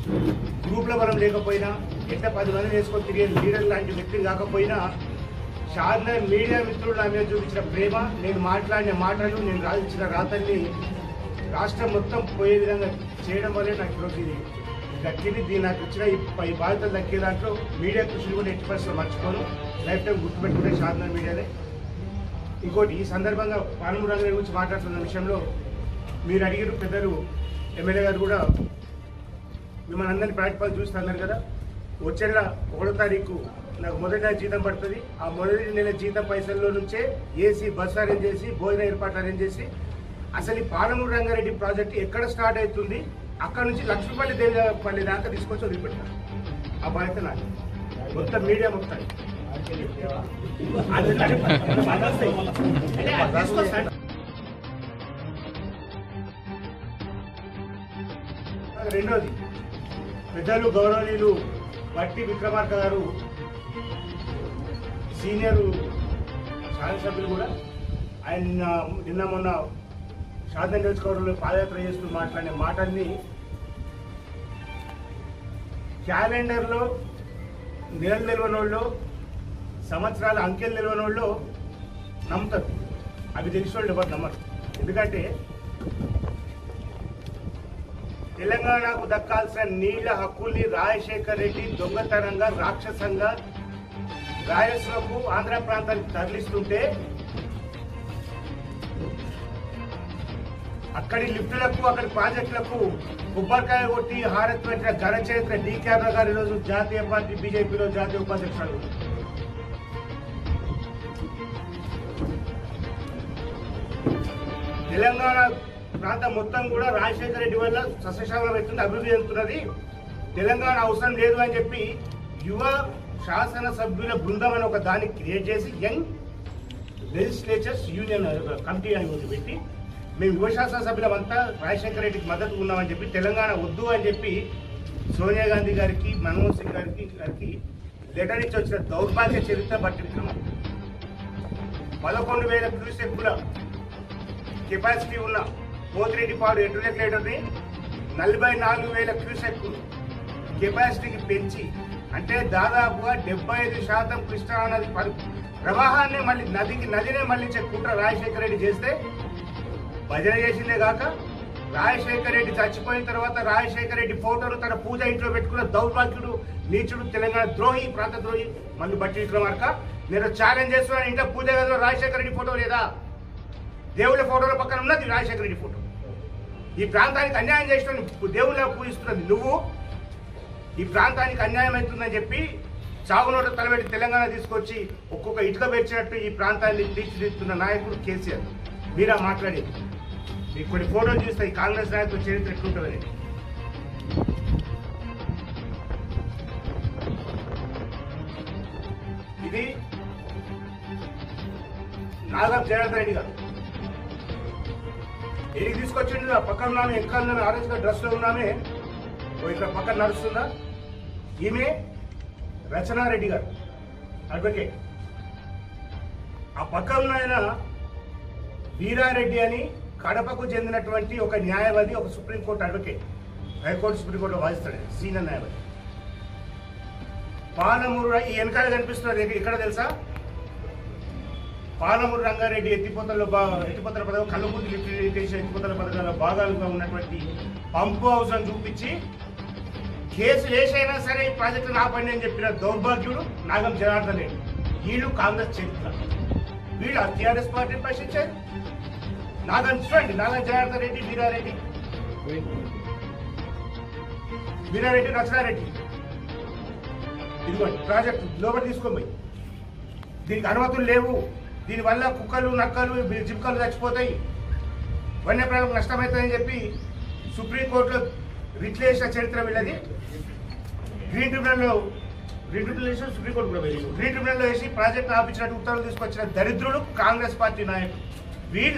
గ్రూప్ల బలం లేకపోయినా ఎట్ట పది మంది వేసుకొని తిరిగే లీడర్ లాంటి వ్యక్తి కాకపోయినా షార్నర్ మీడియా మిత్రులు నా మీద చూపించిన ప్రేమ నేను మాట్లాడిన మాటలు నేను రాయించిన రాతల్ని రాష్ట్రం మొత్తం పోయే విధంగా చేయడం వల్లే నాకు ఈరోజు ఇది దక్కింది దీని నాకు ఇచ్చిన ఈ పై బాధ్యతలు దక్కే దాంట్లో మీడియా కృషిని కూడా ఎట్టి పరిస్థితుల్లో మర్చిపోను లైఫ్ టైం గుర్తుపెట్టుకునే షార్నర్ మీడియానే ఇంకోటి ఈ సందర్భంగా పాలమూరు రంగారెడ్డి గురించి మాట్లాడుతున్న విషయంలో మీరు అడిగిన పెద్దలు ఎమ్మెల్యే గారు కూడా మిమ్మల్ని అందరినీ ప్రాక్టికల్ చూస్తున్నారు కదా వచ్చే నెల ఒకటో తారీఖు నాకు మొదటి నెల జీతం పడుతుంది ఆ మొదటి నెల జీతం పైసల్లో నుంచే ఏసీ బస్సు అరేంజ్ చేసి భోజన ఏర్పాట్లు అరేంజ్ చేసి అసలు ఈ పాలమూరు రంగారెడ్డి ప్రాజెక్ట్ ఎక్కడ స్టార్ట్ అవుతుంది అక్కడ నుంచి లక్ష్మీపల్లి దేవపల్లి దాకా తీసుకొచ్చి వదిలిపెట్టాను ఆ బాధ్యత నాకు మొత్తం మీడియా మొత్తం అది తీసుకొస్తాను. రెండోది పెద్దలు గౌరవనీయులు బట్టి విక్రమార్క గారు సీనియర్ శాసనసభ్యులు కూడా ఆయన నిన్న మొన్న శాసన నియోజకవర్గంలో పాదయాత్ర చేస్తూ మాట్లాడిన మాటల్ని క్యాలెండర్లో నెలలు నిలవని వాళ్ళు సంవత్సరాల అంకెలు నిలవని వాళ్ళు నమ్ముతారు అవి తెలిసిన వాళ్ళు ఎవరు నమ్మరు ఎందుకంటే తెలంగాణకు దక్కాల్సిన నీళ్ల హక్కుల్ని రాజశేఖర్ రెడ్డి దొంగతనంగా రాక్షసంగా రాయలసీమకు ఆంధ్ర ప్రాంతానికి తరలిస్తుంటే అక్కడి లిఫ్టులకు అక్కడి ప్రాజెక్టులకు కొబ్బరికాయ కొట్టి హారతి పెట్టిన ఘన చరిత్ర డీకే గారు ఈరోజు జాతీయ పార్టీ బీజేపీలో జాతీయ ఉపాధ్యక్షుడు తెలంగాణ ప్రాంతం మొత్తం కూడా రాజశేఖర రెడ్డి వల్ల సస్యశాలం అవుతుంది అభివృద్ధి చెందుతున్నది తెలంగాణ అవసరం లేదు అని చెప్పి యువ శాసన సభ్యుల బృందం అని ఒక దాన్ని క్రియేట్ చేసి యంగ్ లెజిస్లేచర్స్ యూనియన్ కమిటీ అని ఒకటి పెట్టి మేము యువ శాసన సభ్యులమంతా రాజశేఖర రెడ్డికి మద్దతు ఉన్నామని చెప్పి తెలంగాణ వద్దు అని చెప్పి సోనియా గాంధీ గారికి మన్మోహన్ సింగ్ గారికి గారికి లెటర్ ఇచ్చి వచ్చిన దౌర్భాగ్య చరిత్ర బట్టి విక్రమం పదకొండు వేల క్యూసెక్కుల కెపాసిటీ ఉన్న పోతిరెడ్డి పాడు ఎటులెట్లేటర్ని నలభై నాలుగు వేల క్యూసెక్ కెపాసిటీకి పెంచి అంటే దాదాపుగా డెబ్బై ఐదు శాతం కృష్ణా నది పరి- ప్రవాహాన్ని మళ్ళీ నదికి నదినే మళ్ళించే కుట్ర రాజశేఖర రెడ్డి చేస్తే భజన చేసిందే కాక రాజశేఖర రెడ్డి చచ్చిపోయిన తర్వాత రాజశేఖర రెడ్డి ఫోటోను తన పూజ ఇంట్లో పెట్టుకున్న దౌర్భాగ్యుడు నీచుడు తెలంగాణ ద్రోహి ప్రాంత ద్రోహి మళ్ళీ బట్టి విక్రమార్క నేను ఛాలెంజ్ చేస్తున్నాను ఇంట్లో పూజ గదిలో రాజశేఖర రెడ్డి ఫోటో లేదా దేవుళ్ళ ఫోటోల పక్కన ఉన్నది రాజశేఖర రెడ్డి ఫోటో ఈ ప్రాంతానికి అన్యాయం చేసిన దేవుళ్ళ పూజిస్తున్నది నువ్వు ఈ ప్రాంతానికి అన్యాయం అవుతుందని చెప్పి చావునోట తలబెట్టి తెలంగాణ తీసుకొచ్చి ఒక్కొక్క ఇటుక పెంచినట్టు ఈ ప్రాంతాన్ని తీర్చిదిద్దుతున్న నాయకుడు కేసీఆర్ మీరా మాట్లాడేది మీకు కొన్ని ఫోటోలు చూస్తే ఈ కాంగ్రెస్ నాయకుల చరిత్ర ఎట్లుంటుందని ఇది నాగం జనార్దన్ రెడ్డి గారు ఏడికి తీసుకొచ్చిండు ఆ పక్కన ఉన్నామే ఇంకా ఆరెంజ్ గా డ్రెస్ లో ఉన్నామే ఓ ఇక్కడ పక్కన నడుస్తుందా ఈమె రచనారెడ్డి గారు అడ్వకేట్ ఆ పక్కన ఉన్న ఆయన వీరారెడ్డి అని కడపకు చెందినటువంటి ఒక న్యాయవాది ఒక సుప్రీంకోర్టు అడ్వకేట్ హైకోర్టు సుప్రీంకోర్టులో వాదిస్తాడు ఆయన, సీనియర్ న్యాయవాది పాలమూరు ఈ వెనకాల కనిపిస్తున్నది ఎక్కడ- ఇక్కడ తెలుసా పాలమూరు రంగారెడ్డి ఎత్తిపోతల్లో బా ఎత్తిపోతల పథకం కళ్ళకుర్తి లిఫ్ట్ ఇరిగేషన్ ఎత్తిపోతల పథకాల భాగాలుగా ఉన్నటువంటి పంపు హౌస్ అని చూపించి కేసు వేసైనా సరే ఈ ప్రాజెక్టు ఆపండి అని చెప్పిన దౌర్భాగ్యుడు నాగం జనార్దన్ రెడ్డి వీళ్ళు కాంగ్రెస్ చరిత్ర వీళ్ళు టీఆర్ఎస్ పార్టీని ప్రశ్నించారు నాగం చూడండి నాగం జనార్దన్ రెడ్డి వీరారెడ్డి వీరారెడ్డి రచనారెడ్డి ఇదిగోండి ప్రాజెక్ట్ లోపల తీసుకొని పోయి దీనికి అనుమతులు లేవు దీనివల్ల కుక్కలు నక్కలు జింకలు చచ్చిపోతాయి వన్యప్రాణులకు నష్టమవుతుందని చెప్పి సుప్రీంకోర్టులో రిట్ చేసిన చరిత్ర వీళ్ళది గ్రీన్ ట్రిబ్యునల్లో గ్రీన్ ట్రిబ్యునల్ వేసి సుప్రీంకోర్టు కూడా వేసి గ్రీన్ ట్రిబ్యునల్లో వేసి ప్రాజెక్ట్ ఆపించినట్టు ఉత్తర్వులు తీసుకొచ్చిన దరిద్రుడు కాంగ్రెస్ పార్టీ నాయకుడు వీళ్ళ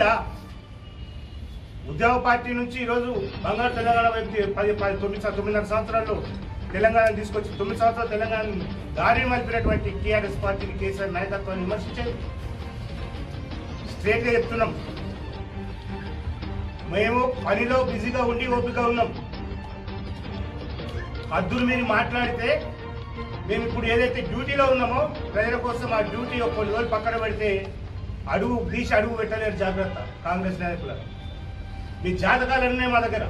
ఉద్యమ పార్టీ నుంచి ఈరోజు బంగారు తెలంగాణ వైపు తీ- పది పది తొమ్మిది సం- తొమ్మిదిన్నర సంవత్సరాల్లో తెలంగాణ తీసుకొచ్చి తొమ్మిది సంవత్సరాలు తెలంగాణ దారి మలిపినటువంటి టీఆర్ఎస్ పార్టీని కేసీఆర్ నాయకత్వాన్ని విమర్శించారు స్ట్రేట్గా చెప్తున్నాం మేము పనిలో బిజీగా ఉండి ఓపిక ఉన్నాం హద్దులు మీరు మాట్లాడితే మేము ఇప్పుడు ఏదైతే డ్యూటీలో ఉన్నామో ప్రజల కోసం ఆ డ్యూటీ ఒక కొన్ని రోజులు పక్కన పెడితే అడుగు తీసి అడుగు పెట్టలేరు జాగ్రత్త కాంగ్రెస్ నాయకులు మీ జాతకాలన్నీ మా దగ్గర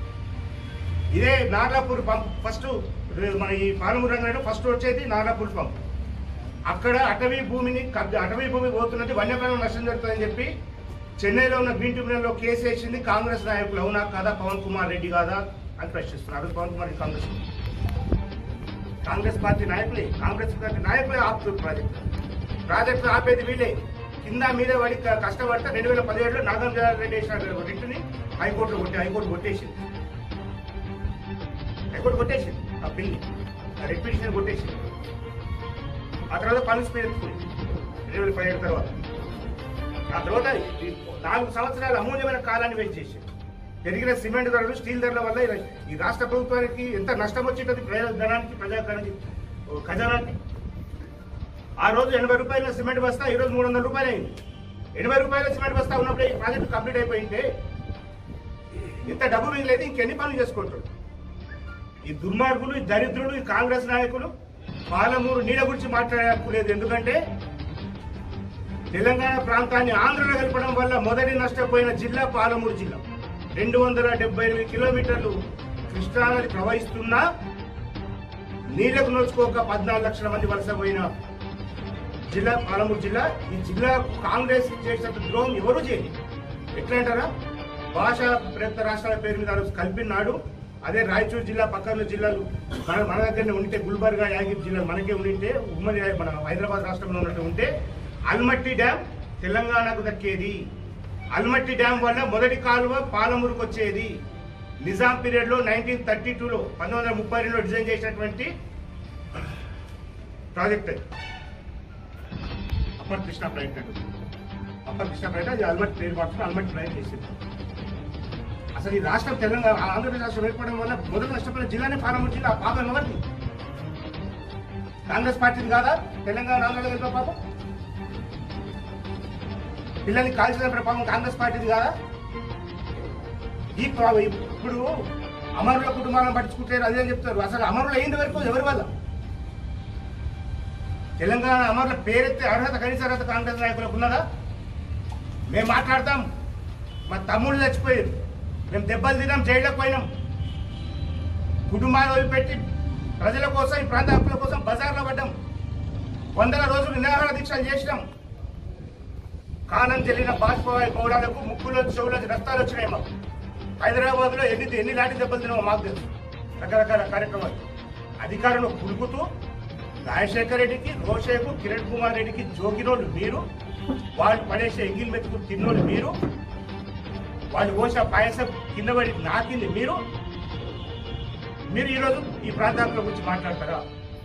ఇదే నాగాపూర్ పంప్ ఫస్ట్ మన ఈ పాలమూరు రంగంలో ఫస్ట్ వచ్చేది నాగాపూర్ పంప్ అక్కడ అటవీ భూమిని కబ్జా అటవీ భూమి పోతున్నది వన్యప్రాణం నష్టం జరుగుతుందని చెప్పి చెన్నైలో ఉన్న గ్రీన్ ట్రిబ్యునల్లో కేసు వేసింది కాంగ్రెస్ నాయకులు అవునా కాదా పవన్ కుమార్ రెడ్డి కాదా అని ప్రశ్నిస్తున్నారు పవన్ కుమార్ రెడ్డి కాంగ్రెస్ కాంగ్రెస్ పార్టీ నాయకులే కాంగ్రెస్ పార్టీ నాయకులే ఆపుతుంది ప్రాజెక్ట్ ప్రాజెక్టు ఆపేది వీళ్ళే కింద మీద పడి క- కష్టపడితే రెండు వేల పదిహేడులో నాగార్జున రెడ్డి వేసిన రిట్టుని హైకోర్టులో కొట్టి హైకోర్టు కొట్టేసింది హైకోర్టు కొట్టేసింది ఆ బిల్ని ఆ రిట్ పిటిషన్ కొట్టేసింది ఆ తర్వాత పనులు స్పీడ్ ఎత్తుకుంది రెండు వేల పదిహేడు తర్వాత ఆ తర్వాత ఈ నాలుగు సంవత్సరాల అమూల్యమైన కాలాన్ని వెయిట్ చేసి పెరిగిన సిమెంట్ ధరలు స్టీల్ ధరల వల్ల ఈ- ఈ రాష్ట్ర ప్రభుత్వానికి ఎంత నష్టం వచ్చింటుంది ప్రజల ధనానికి ప్రజాధనానికి ఓ ఖజానానికి ఆ రోజు ఎనభై రూపాయల సిమెంట్ బస్తా ఈ రోజు మూడు వందల రూపాయలు అయింది ఎనభై రూపాయల సిమెంట్ బస్తా ఉన్నప్పుడు ఈ ప్రాజెక్టు కంప్లీట్ అయిపోయింటే ఇంత డబ్బు మిగిలేదు ఇంకెన్ని పనులు చేసుకుంటారు ఈ దుర్మార్గులు ఈ దరిద్రులు ఈ కాంగ్రెస్ నాయకులు పాలమూరు నీడ గురించి మాట్లాడలేదు ఎందుకంటే తెలంగాణ ప్రాంతాన్ని ఆంధ్రలో కలపడం వల్ల మొదటి నష్టపోయిన జిల్లా పాలమూరు జిల్లా రెండు వందల డెబ్బై ఎనిమిది కిలోమీటర్లు కృష్ణానది ప్రవహిస్తున్నా నీళ్లకు నోచుకోక పద్నాలుగు లక్షల మంది వలసపోయిన జిల్లా పాలమూరు జిల్లా ఈ జిల్లా కాంగ్రెస్ చేసినంత ద్రోహం ఎవరు చేయలేదు ఎట్లా అంటారా భాషా ప్రయుక్త రాష్ట్రాల పేరు మీద ఆ రోజు కలిపినాడు అదే రాయచూరు జిల్లా పక్కన జిల్లాలు మన మన దగ్గరనే ఉంటే గుల్బర్గా యాగిరి జిల్లాలు మనకే ఉండింటే ఉమ్మడి మన హైదరాబాద్ రాష్ట్రంలో ఉన్నట్టు ఉంటే అల్మట్టి డ్యామ్ తెలంగాణకు దక్కేది అల్మట్టి డ్యామ్ వల్ల మొదటి కాలువ పాలమూరుకు వచ్చేది నిజాం పీరియడ్ లో నైన్టీన్ థర్టీ టూలో పంతొమ్మిది వందల ముప్పై రెండులో డిజైన్ చేసినటువంటి ప్రాజెక్ట్ అది అప్పర్ కృష్ణ ప్రాజెక్ట్ అంటుంది అప్పర్ కృష్ణ ప్రాజెక్ట్ అది అల్మట్టి పేరు మాత్రం అల్మట్టి ప్రాజెక్ట్ చేసింది అసలు ఈ రాష్ట్రం తెలంగాణ ఆంధ్రప్రదేశ్ రాష్ట్రం ఏర్పడడం వల్ల మొదటి నష్టపోయిన జిల్లానే పాలమూరు జిల్లా ఆ పాపం ఎవరిది కాంగ్రెస్ పార్టీది కాదా తెలంగాణ ఆంధ్రలో కలిపే పాపం పిల్లల్ని కాల్చిన పాపం కాంగ్రెస్ పార్టీది కాదా ఈ ప్రా- ఇప్పుడు అమరుల కుటుంబాలను పట్టించుకుంటారు అదే చెప్తారు అసలు అమరులు అయింది వరకు ఎవరి వల్ల తెలంగాణ అమరుల పేరెత్తే అర్హత కనీస అర్హత కాంగ్రెస్ నాయకులకు ఉన్నదా మేము మాట్లాడతాం మా తమ్ముళ్ళు చచ్చిపోయారు మేము దెబ్బలు తిన్నాం జైళ్ళకు పోయినాం కుటుంబాలు వదిలిపెట్టి ప్రజల కోసం ఈ ప్రాంత హక్కుల కోసం బజార్లో పడ్డాం వందల రోజులు నిరాహార దీక్షలు చేసినాం కాలం చెల్లిన బాష్పవాయు గౌడాలకు ముక్కులో చెవులో రక్తాలు వచ్చినాయి మాకు హైదరాబాద్ లో ఎన్ని ఎన్ని లాంటి దెబ్బలు తిన్నామో మాకు తెలుసు రకరకాల కార్యక్రమాలు అధికారంలో పులుకుతూ రాజశేఖర రెడ్డికి రోషయ్యకు కిరణ్ కుమార్ రెడ్డికి జోగినోళ్ళు మీరు వాళ్ళు పడేసే ఎంగిల్ మెతుకు తిన్నోళ్ళు మీరు వాళ్ళు పోసే పాయసం కింద పడి నాకింది మీరు మీరు ఈరోజు ఈ ప్రాంతాల గురించి మాట్లాడతారా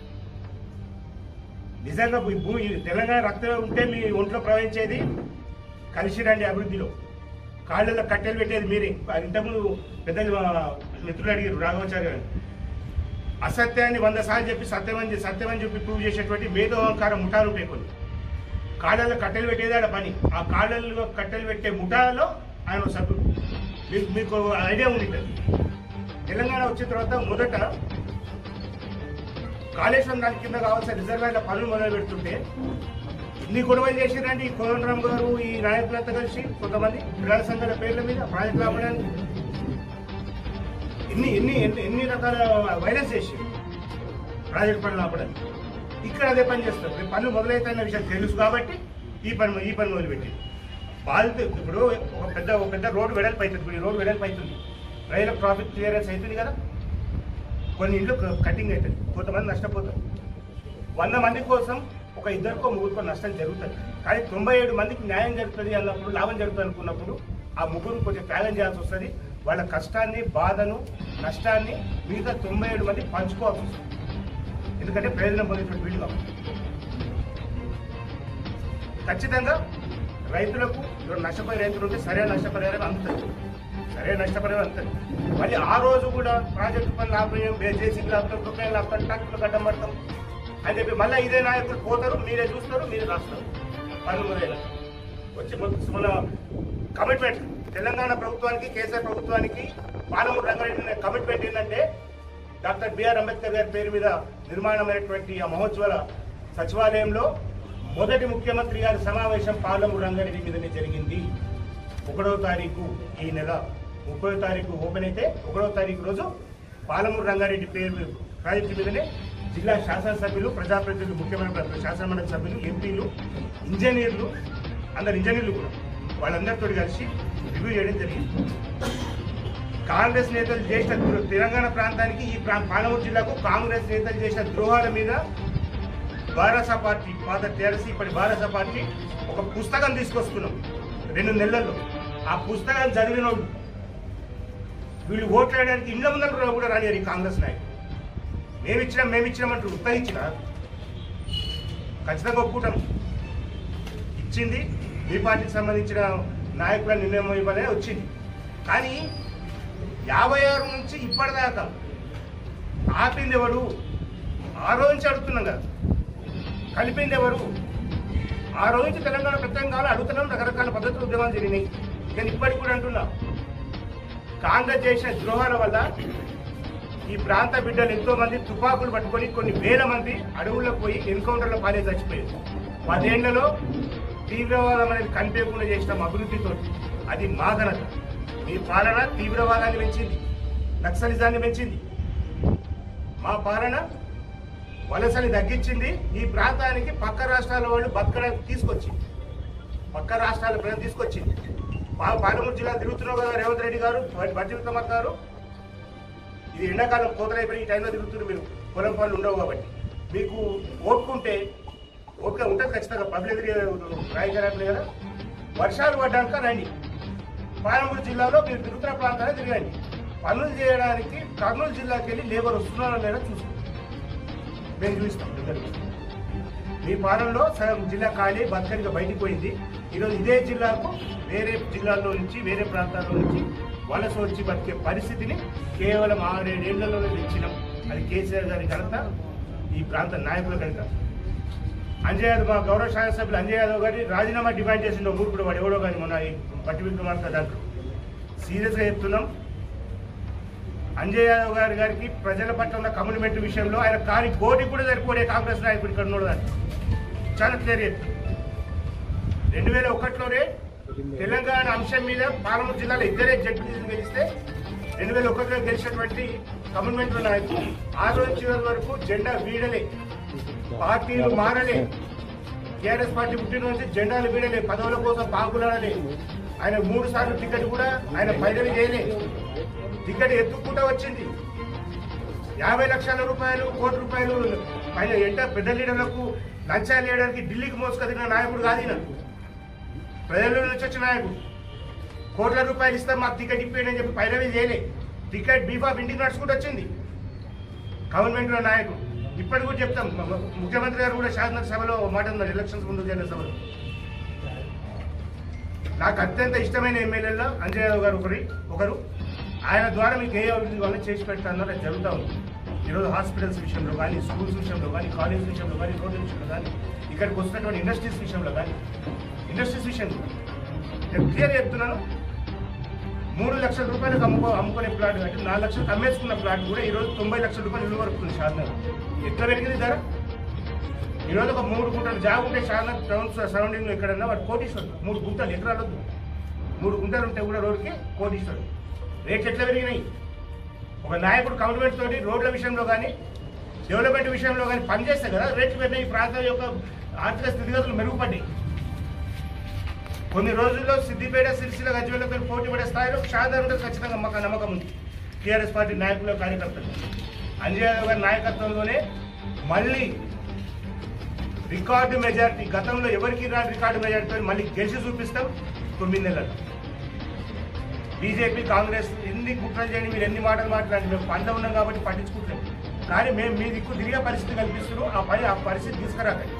నిజంగా ఈ భూమి ఈ తెలంగాణ రక్తం ఉంటే మీ ఒంట్లో ప్రవహించేది కలిసి రండి అభివృద్ధిలో కాళ్ళల్లో కట్టెలు పెట్టేది మీరే అది ఇంతకుముందు పెద్దలు ఆ, మిత్రులు అడిగారు రాఘవాచార్య గారు అసత్యాన్ని వంద సార్లు చెప్పి సత్యమని చెప్పి- సత్యమని చెప్పి ప్రూవ్ చేసేటువంటి మేధో అహంకారం ముఠాలు ఉంటాయి కొన్ని కాళ్ళల్లో కట్టెలు పెట్టేది ఆడ పని ఆ కాళ్ళల్లో కట్టెలు పెట్టే ముఠాలో ఆయన ఒక సభ్యుడు మీకు మీకు ఐడియా ఉంది తెలంగాణ వచ్చిన తర్వాత మొదట కాళేశ్వరం దాని కింద కావాల్సిన రిజర్వాయర్ల పనులు మొదలు పెడుతుంటే ఇన్ని గొడవలు చేసిరండి ఈ కోదండరామ్ గారు ఈ నాయకులంతా కలిసి కొంతమంది విరాళ సంఘాల పేర్ల మీద ప్రాజెక్టులు ఆపడానికి ఎన్ని ఎన్ని ఎన్ని ఎన్ని రకాల వైలెన్స్ చేసి ప్రాజెక్ట్ పనులు ఆపడానికి ఇక్కడ అదే పని చేస్తారు రేపు పనులు మొదలవుతాయన్న విషయం తెలుసు కాబట్టి ఈ పని ఈ పని మొదలుపెట్టి బాధిత ఇప్పుడు ఒక పెద్ద ఒక పెద్ద రోడ్డు వెడల్పు అవుతుంది ఇప్పుడు ఈ రోడ్డు వెడల్పు అవుతుంది రైలు ట్రాఫిక్ క్లియరెన్స్ అవుతుంది కదా కొన్ని ఇండ్లు కటింగ్ అవుతుంది కొంతమంది నష్టపోతారు వంద మంది కోసం ఒక ఇద్దరికో ముగ్గురికో నష్టం జరుగుతుంది కానీ తొంభై ఏడు మందికి న్యాయం జరుగుతుంది అన్నప్పుడు లాభం జరుగుతుంది అనుకున్నప్పుడు ఆ ముగ్గురు కొంచెం త్యాగం చేయాల్సి వస్తుంది వాళ్ళ కష్టాన్ని బాధను నష్టాన్ని మిగతా తొంభై ఏడు మంది పంచుకోవాల్సి వస్తుంది ఎందుకంటే ప్రయోజనం పొందేటువంటి వీళ్ళు కాబట్టి ఖచ్చితంగా రైతులకు ఎవరు నష్టపోయే రైతులు ఉంటే సరైన నష్టపరిహారం అందుతుంది సరైన నష్టపరిహారం అందుతుంది మళ్ళీ ఆ రోజు కూడా ప్రాజెక్టు పనులు ఆపేయం జేసీబీలు ఆపుతాం దుకాణాలు ఆపుతాం ట్రాక్టర్లు గడ్డం పడతాం అని చెప్పి మళ్ళీ ఇదే నాయకులు పోతారు మీరే చూస్తారు మీరే రాస్తారు పనులు మొదలైన వచ్చి మొత్తం మన కమిట్మెంట్ తెలంగాణ ప్రభుత్వానికి కేసీఆర్ ప్రభుత్వానికి పాలమూరు రంగారెడ్డి కమిట్మెంట్ ఏంటంటే డాక్టర్ బిఆర్ అంబేద్కర్ గారి పేరు మీద నిర్మాణమైనటువంటి ఆ మహోత్సవాల సచివాలయంలో మొదటి ముఖ్యమంత్రి గారి సమావేశం పాలమూరు రంగారెడ్డి మీదనే జరిగింది ఒకటో తారీఖు ఈ నెల ముప్పై తారీఖు ఓపెన్ అయితే ఒకటో తారీఖు రోజు పాలమూరు రంగారెడ్డి పేరు మీద ప్రాజెక్టు మీదనే జిల్లా శాసనసభ్యులు ప్రజాప్రతినిధులు ముఖ్యమైన ప్ర- శాసనమండలి సభ్యులు ఎంపీలు ఇంజనీర్లు అందరు ఇంజనీర్లు కూడా వాళ్ళందరితో కలిసి రివ్యూ చేయడం జరిగింది కాంగ్రెస్ నేతలు చేసిన ద్రో- తెలంగాణ ప్రాంతానికి ఈ ప్రా పాలమూరు జిల్లాకు కాంగ్రెస్ నేతలు చేసిన ద్రోహాల మీద భారస పార్టీ పాత టీఆర్ఎస్ ఇప్పటి భారస పార్టీ ఒక పుస్తకం తీసుకొస్తున్నాం రెండు నెలల్లో ఆ పుస్తకాన్ని చదివిన వాళ్ళు వీళ్ళు ఓట్లాడడానికి ఇండ్ల ముందర కూడా రానియారు ఈ కాంగ్రెస్ నాయకులు మేమిచ్చినాం మేమిచ్చినామంటారు ఉత్తరించిన ఖచ్చితంగా ఒప్పుకుంటాం ఇచ్చింది మీ పార్టీకి సంబంధించిన నాయకుల నిర్ణయం ఇవ్వలే వచ్చింది కానీ యాభై ఆరు నుంచి ఇప్పటిదాకా ఆపింది ఎవరు ఆ రోజు నుంచి అడుగుతున్నాం కదా కలిపింది ఎవరు ఆ రోజు నుంచి తెలంగాణ ప్రత్యేకం కావాలి అడుగుతున్నాం రకరకాల పద్ధతులు ఉద్యమాలు జరిగినాయి కానీ ఇప్పటికి కూడా అంటున్నా కాంగ్రెస్ చేసిన ద్రోహాల వల్ల ఈ ప్రాంత బిడ్డలు ఎంతో మంది తుపాకులు పట్టుకొని కొన్ని వేల మంది అడవుల్లోకి పోయి ఎన్కౌంటర్లో పాలే చచ్చిపోయారు పదేళ్లలో తీవ్రవాదం అనేది కనిపించకుండా చేసిన అభివృద్ధితో అది మా ఘనత మీ పాలన తీవ్రవాదాన్ని పెంచింది నక్సలిజాన్ని పెంచింది మా పాలన వలసని తగ్గించింది ఈ ప్రాంతానికి పక్క రాష్ట్రాల వాళ్ళు బతకడానికి తీసుకొచ్చింది పక్క రాష్ట్రాల ప్రజలు తీసుకొచ్చింది మా పాలమూరు జిల్లా తిరుగుతున్నావు కదా రేవంత్ రెడ్డి గారు బడ్జెట్ కుమార్ గారు ఇది ఎండాకాలం కోతలైపోయి ఈ టైంలో తిరుగుతున్నారు మీరు పొలం పనులు ఉండవు కాబట్టి మీకు ఓపుకుంటే ఓపిక ఉంటుంది ఖచ్చితంగా పబ్లిక్ రాయగలట్లే కదా వర్షాలు పడ్డాక రండి పాలమూరు జిల్లాలో మీరు తిరుగుతున్న ప్రాంతాలే తిరగండి పనులు చేయడానికి కర్నూలు జిల్లాకి వెళ్ళి లేబర్ వస్తున్నారో లేదో చూసుకోండి మేము చూపిస్తాం దగ్గరికి మీ పాలనలో సగం జిల్లా ఖాళీ బతకనిగా బయటికి పోయింది ఈరోజు ఇదే జిల్లాకు వేరే జిల్లాల్లో నుంచి వేరే ప్రాంతాల్లో నుంచి వలస వచ్చి బతికే పరిస్థితిని కేవలం ఆరేడేళ్లలోనే తెచ్చినాం అది కేసీఆర్ గారి ఘనత ఈ ప్రాంత నాయకుల ఘనత అంజయ్ యాదవ్ మా గౌరవ శాసనసభ్యులు అంజయ్ యాదవ్ గారి రాజీనామా డిమాండ్ చేసిండు మూర్ఖుడు వాడు ఎవడో కానీ మొన్న ఈ పట్టి విక్రమార్క దాంట్లో సీరియస్గా చెప్తున్నాం అంజయ్ యాదవ్ గారి గారికి ప్రజల పట్ల ఉన్న కమ్యూనిమెంట్ విషయంలో ఆయన కాని కోటి కూడా సరిపోడే కాంగ్రెస్ నాయకుడు ఇక్కడ ఉన్నాడు దాన్ని చాలా క్లియర్ చెప్తాను రెండు వేల ఒకటిలోనే తెలంగాణ అంశం మీద పాలమూరు జిల్లాలో ఇద్దరే జడ్పీటీసీలు గెలిస్తే రెండు వేల ఒకటిలో గెలిచినటువంటి కమ్యూనిమెంట్ నాయకులు ఆ రోజు చివరి వరకు జెండా వీడలే పార్టీలు మారలే టీఆర్ఎస్ పార్టీ పుట్టిన నుంచి జెండాలు వీడలే పదవుల కోసం పాకులాడలే ఆయన మూడు సార్లు టికెట్ కూడా ఆయన పైరవి చేయలే టికెట్ ఎత్తుకుంటా వచ్చింది యాభై లక్షల రూపాయలు కోటి రూపాయలు పైన ఎంట పెద్ద లీడర్లకు లంచాలు వేయడానికి ఢిల్లీకి మోసుకొదిన నాయకుడు కాదు ఈయన ప్రజల నుంచి వచ్చిన నాయకుడు కోట్ల రూపాయలు ఇస్తాం మాకు టికెట్ ఇప్పేయండి అని చెప్పి పైరవి చేయలే టికెట్ బీఫాఫ్ ఇంటికి నడుచుకుంటూ వచ్చింది గవర్నమెంట్ లో నాయకుడు ఇప్పటికి కూడా చెప్తాం మ- మ- ముఖ్యమంత్రి గారు కూడా శాసన సభలో ఒక మాట ఉన్నారు ఎలక్షన్స్ ముందు జరిగిన సభలో నాకు అత్యంత ఇష్టమైన ఎమ్మెల్యేలో అంజయ్ యాదవ్ గారు ఒకరి ఒకరు ఆయన ద్వారా మీకు ఏ అభివృద్ధి వల్ల చేసి పెడతానో అది జరుగుతూ ఉంది ఈరోజు హాస్పిటల్స్ విషయంలో కానీ స్కూల్స్ విషయంలో కానీ కాలేజ్ విషయంలో కానీ రోడ్ల విషయంలో కానీ ఇక్కడికి వస్తున్నటువంటి ఇండస్ట్రీస్ విషయంలో కానీ ఇండస్ట్రీస్ విషయంలో నేను క్లియర్ చెప్తున్నాను మూడు లక్షల రూపాయలకు అమ్ముకో అమ్ముకునే ప్లాట్ అంటే నాలుగు లక్షలు అమ్మేసుకున్న ప్లాట్ కూడా ఈరోజు తొంభై లక్షల రూపాయలు విలువ వరకు షాద్నగర్ ఎట్లా పెరిగింది ధర ఈరోజు ఒక మూడు గుంటలు జాగు ఉంటే షాద్నగర్ టౌన్ సరౌండింగ్లో ఎక్కడన్నా వాడు కోటీశ్వరుడు మూడు గుంటలు ఎకరాలు వద్దు మూడు గుంటలు ఉంటే కూడా రోడ్డుకి కోటీశ్వరుడు రేట్లు ఎట్లా పెరిగినాయి ఒక నాయకుడు గవర్నమెంట్ తోటి రోడ్ల విషయంలో కానీ డెవలప్మెంట్ విషయంలో కానీ పనిచేస్తే కదా రేట్లు పెరిగినాయి ఈ ప్రాంతం యొక్క ఆర్థిక స్థితిగతులు మెరుగుపడ్డాయి కొన్ని రోజుల్లో సిద్దిపేట సిరిసిల్ల గజ్వేలపై పోటీ పడే స్థాయిలో షాదార్ ఉంటుంది ఖచ్చితంగా మాకు నమ్మకం ఉంది టీఆర్ఎస్ పార్టీ నాయకులు కార్యకర్తలు అంజయ్ యాదవ్ గారి నాయకత్వంలోనే మళ్ళీ రికార్డు మెజారిటీ గతంలో ఎవరికి రాని రికార్డు మెజారిటీతో మళ్ళీ గెలిచి చూపిస్తాం తొమ్మిది నెలలు బీజేపీ కాంగ్రెస్ ఎన్ని కుట్రలు చేయండి మీరు ఎన్ని మాటలు మాట్లాడండి మేము పంట ఉన్నాం కాబట్టి పట్టించుకుంటలేము కానీ మేము మీ దిక్కు తిరిగే పరిస్థితి కల్పిస్తున్నాం ఆ పని ఆ పరిస్థితి తీసుకురాకండి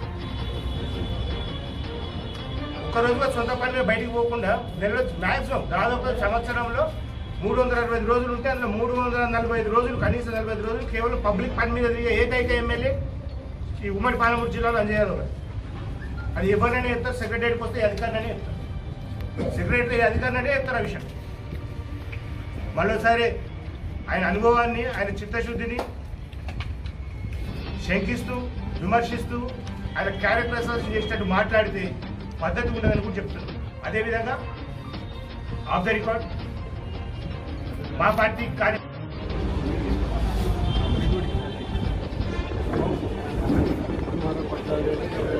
ఒక్క రోజుగా సొంత పని మీద బయటికి పోకుండా నెల మ్యాక్సిమం దాదాపు సంవత్సరంలో మూడు వందల అరవై ఐదు రోజులు ఉంటే అందులో మూడు వందల నలభై ఐదు రోజులు కనీసం నలభై ఐదు రోజులు కేవలం పబ్లిక్ పని మీద తిరిగే ఏకైక ఎమ్మెల్యే ఈ ఉమ్మడి పాలమూరు జిల్లాలో అంజయ్యారు అది ఎవరినైనా చెప్తారు సెక్రటరీకి వస్తే అధికారిని చెప్తారు సెక్రటరీ అధికారిని చెప్తారు ఆ విషయం మళ్ళీసారి ఆయన అనుభవాన్ని ఆయన చిత్తశుద్ధిని శంకిస్తూ విమర్శిస్తూ ఆయన క్యారెక్టర్ అసోసియేషన్ చేసినట్టు మాట్లాడితే పద్ధతి ఉండదని కూడా చెప్తున్నారు అదేవిధంగా ఆఫ్ ద రికార్డ్ మా పార్టీ కార్య हमारा पता